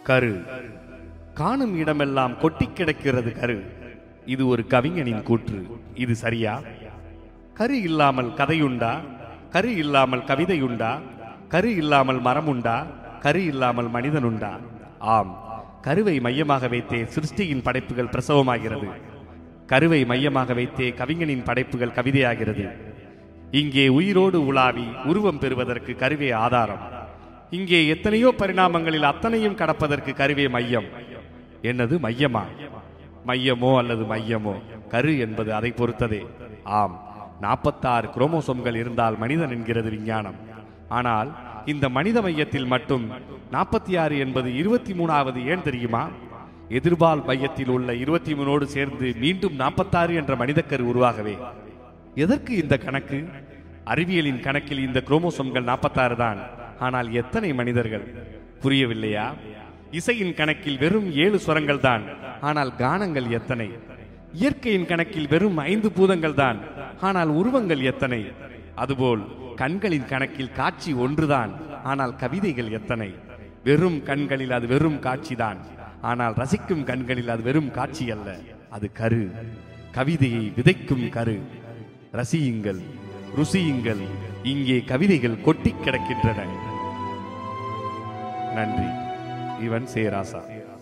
கரு காணும் இடமெல்லாம் கொட்டி கிடக்கிறது கரு இது ஒரு கவிஞனின் கூற்று இது சரியா கரு இல்லாமல் கதையுண்டா கரு இல்லாமல் கவிதையுண்டா கரு இல்லாமல் மரமுண்டா கரு இல்லாமல் மனிதனுண்டா ஆம் கருவை மையமாக வைத்தே சிருஷ்டியின் படைப்புகள் பிரசவமாகிறது கருவை மையமாக வைத்தே கவிஞனின் படைப்புகள் கவிதையாகிறது இங்கே உயிரோடு உலாவி உருவம் பெறுவதற்கு கருவே ஆதாரம் இங்கே எத்தனையோ பரிணாமங்களில் அத்தனையும் கடப்பதற்கு கருவே மையம் என்னது மையமா மையமோ அல்லது மையமோ கரு என்பது அதை பொறுத்ததே ஆம் நாற்பத்தாறு குரோமோசோம்கள் இருந்தால் மனிதன் என்கிறது விஞ்ஞானம் ஆனால் இந்த மனித மையத்தில் மட்டும் நாற்பத்தி ஆறு என்பது இருபத்தி மூணாவது ஏன் தெரியுமா எதிர்பால் மையத்தில் உள்ள இருபத்தி மூணோடு சேர்ந்து மீண்டும் நாற்பத்தாறு என்ற மனிதக்கரு உருவாகவே எதற்கு இந்த கணக்கு அறிவியலின் கணக்கில் இந்த குரோமோசோம்கள் நாற்பத்தாறு தான் ஆனால் எத்தனை மனிதர்கள் புரியவில்லையா இசையின் கணக்கில் வெறும் ஏழு சுரங்கள் தான் ஆனால் கானங்கள் எத்தனை இயற்கையின் கணக்கில் வெறும் ஐந்து பூதங்கள் தான் ஆனால் உருவங்கள் எத்தனை அதுபோல் கண்களின் கணக்கில் காட்சி ஒன்றுதான் ஆனால் கவிதைகள் எத்தனை வெறும் கண்களில் அது வெறும் காட்சிதான் ஆனால் ரசிக்கும் கண்களில் அது வெறும் காட்சி அல்ல அது கரு கவிதையை விதைக்கும் கரு ரசியுங்கள் ருசியுங்கள் இங்கே கவிதைகள் கொட்டிக் கிடக்கின்றன நன்றி இவன் சேராசா